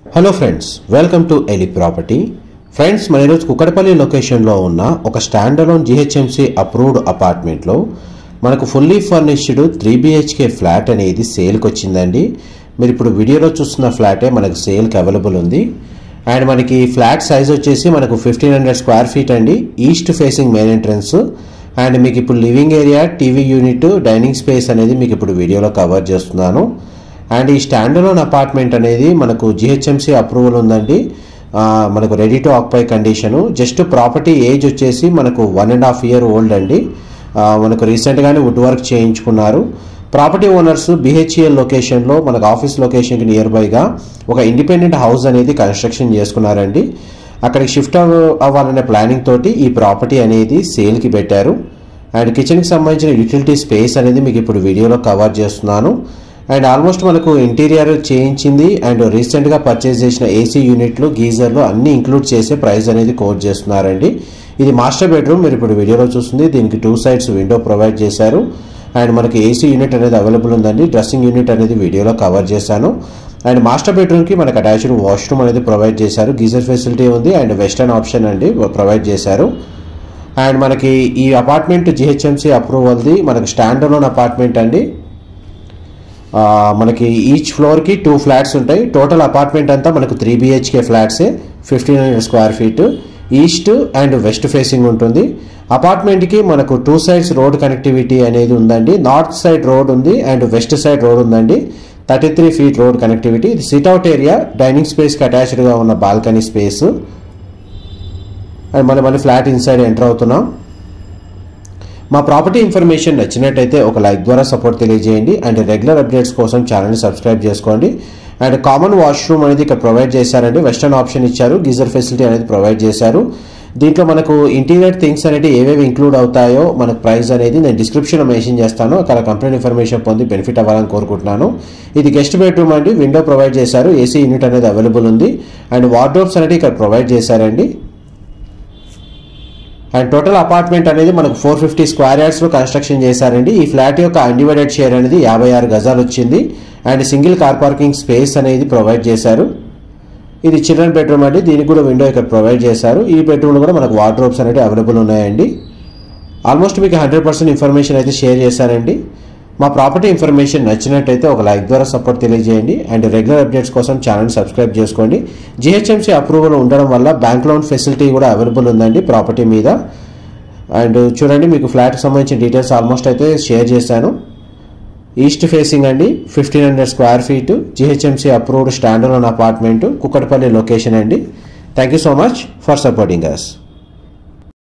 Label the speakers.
Speaker 1: hello friends welcome to ఎలి property friends మన ఈరోజు కుక్కడపల్లి లొకేషన్లో ఉన్న ఒక స్టాండ్ అలోన్ జిహెచ్ఎంసీ అప్రూవ్డ్ అపార్ట్మెంట్లో మనకు fully furnished three BHK flat అనేది సేల్కి వచ్చిందండి మీరు ఇప్పుడు వీడియోలో చూస్తున్న ఫ్లాటే మనకు సేల్కి అవైలబుల్ ఉంది అండ్ మనకి ఫ్లాట్ సైజ్ వచ్చేసి మనకు ఫిఫ్టీన్ హండ్రెడ్ స్క్వేర్ ఫీట్ అండి east facing main entrance and మీకు ఇప్పుడు living area TV unit dining space అనేది మీకు ఇప్పుడు వీడియోలో కవర్ చేస్తున్నాను అండ్ ఈ స్టాండలోన్ అపార్ట్మెంట్ అనేది మనకు జిహెచ్ఎంసీ అప్రూవల్ ఉందండి ఆ, మనకు ready to occupy condition just property age వచ్చేసి మనకు one and half year old అండి ఆ, మనకు రీసెంట్గానే వుడ్ వర్క్ చేయించుకున్నారు ప్రాపర్టీ ఓనర్స్ బిహెచ్ఎల్ లొకేషన్లో మనకు ఆఫీస్ లొకేషన్కి నియర్ బైగా ఒక ఇండిపెండెంట్ హౌస్ అనేది కన్స్ట్రక్షన్ చేసుకున్నారండి అక్కడికి షిఫ్ట్ అవ- అవ్వాలనే ప్లానింగ్ తోటి ఈ ప్రాపర్టీ అనేది సేల్కి పెట్టారు అండ్ కిచెన్కి సంబంధించిన యూటిలిటీ స్పేస్ అనేది మీకు ఇప్పుడు వీడియోలో కవర్ చేస్తున్నాను అండ్ ఆల్మోస్ట్ మనకు ఇంటీరియర్ చేయించింది అండ్ రీసెంట్గా పర్చేస్ చేసిన ఏసీ యూనిట్లు గీజర్లు అన్ని ఇంక్లూడ్ చేసే ప్రైస్ అనేది కోట్ చేస్తున్నారండి ఇది మాస్టర్ బెడ్రూమ్ మీరు ఇప్పుడు వీడియోలో చూస్తుంది దీనికి టూ సైడ్స్ విండో ప్రొవైడ్ చేశారు అండ్ మనకి ఏసీ యూనిట్ అనేది అవైలబుల్ ఉందండి డ్రెస్సింగ్ యూనిట్ అనేది వీడియోలో కవర్ చేశాను అండ్ మాస్టర్ బెడ్రూమ్కి మనకు అటాచ్డ్ వాష్రూమ్ అనేది ప్రొవైడ్ చేశారు గీజర్ ఫెసిలిటీ ఉంది అండ్ వెస్టర్న్ ఆప్షన్ అండి ప్రొవైడ్ చేశారు అండ్ మనకి ఈ అపార్ట్మెంట్ జిహెచ్ఎంసీ అప్రూవల్ది మనకి స్టాండ్ అలోన్ అపార్ట్మెంట్ అండి ఆ, మనకి ఈచ్ ఫ్లోర్కి టూ ఫ్లాట్స్ ఉంటాయి టోటల్ అపార్ట్మెంట్ అంతా మనకు త్రీ బిహెచ్కే ఫ్లాట్సే fifteen hundred square feet east and west facing ఉంటుంది అపార్ట్మెంట్కి మనకు టూ సైడ్స్ రోడ్ కనెక్టివిటీ అనేది ఉందండి నార్త్ సైడ్ రోడ్ ఉంది అండ్ వెస్ట్ సైడ్ రోడ్ ఉందండి thirty three feet road connectivity ఇది సిట్అవుట్ ఏరియా డైనింగ్ స్పేస్కి అటాచ్డ్గా ఉన్న బాల్కనీ స్పేస్ అండ్ మళ్ళీ మళ్ళీ ఫ్లాట్ ఇన్సైడ్ ఎంటర్ అవుతున్నాం మా ప్రాపర్టీ ఇన్ఫర్మేషన్ నచ్చినట్టయితే ఒక లైక్ ద్వారా సపోర్ట్ తెలియజేయండి అండ్ రెగ్యులర్ అప్డేట్స్ కోసం ఛానల్ని సబ్స్క్రైబ్ చేసుకోండి అండ్ కామన్ వాష్రూమ్ అనేది ఇక్కడ ప్రొవైడ్ చేశారండి వెస్టర్న్ ఆప్షన్ ఇచ్చారు గీజర్ ఫెసిలిటీ అనేది ప్రొవైడ్ చేశారు దీంట్లో మనకు ఇంటీరియర్ థింగ్స్ అనేది ఏవేవి ఇంక్లూడ్ అవుతాయో మనకు ప్రైస్ అనేది నేను డిస్క్రిప్షన్లో మెన్షన్ చేస్తాను అక్కడ కంప్లీట్ ఇన్ఫర్మేషన్ పొంది బెనిఫిట్ అవ్వాలని కోరుకుంటున్నాను ఇది గెస్ట్ బెడ్రూమ్ అండి విండో ప్రొవైడ్ చేశారు ఏసీ యూనిట్ అనేది అవైలబుల్ ఉంది అండ్ వార్డ్రోబ్స్ అనేది ఇక్కడ ప్రొవైడ్ చేశారండి అండ్ టోటల్ అపార్ట్మెంట్ అనేది మనకు ఫోర్ ఫిఫ్టీ స్క్వేర్ యార్డ్స్లో కన్స్ట్రక్షన్ చేశారండి ఈ ఫ్లాట్ యొక్క అన్డివైడెడ్ షేర్ అనేది యాభై ఆరు గజాలు వచ్చింది and single car parking space అనేది ప్రొవైడ్ చేశారు ఇది చిల్డ్రన్ బెడ్రూమ్ అండి దీనికి కూడా విండో ఇక్కడ ప్రొవైడ్ చేశారు ఈ బెడ్రూమ్లో కూడా మనకు వార్డ్రోబ్స్ అనేవి అవైలబుల్ ఉన్నాయండి ఆల్మోస్ట్ మీకు హండ్రెడ్ పర్సెంట్ ఇన్ఫర్మేషన్ అయితే షేర్ చేశానండి మా ప్రాపర్టీ ఇన్ఫర్మేషన్ నచ్చినట్టయితే ఒక లైక్ ద్వారా సపోర్ట్ తెలియజేయండి అండ్ రెగ్యులర్ అప్డేట్స్ కోసం ఛానల్ సబ్స్క్రైబ్ చేసుకోండి జిహెచ్ఎంసీ అప్రూవల్ ఉండడం వల్ల బ్యాంక్ లోన్ ఫెసిలిటీ కూడా అవైలబుల్ ఉందండి ప్రాపర్టీ మీద అండ్ చూడండి మీకు ఫ్లాట్కి సంబంధించిన డీటెయిల్స్ ఆల్మోస్ట్ అయితే షేర్ చేశాను ఈస్ట్ ఫేసింగ్ అండి fifteen hundred square feet GHMC approved standard apartment Kukatpally location అండి thank you so much for supporting us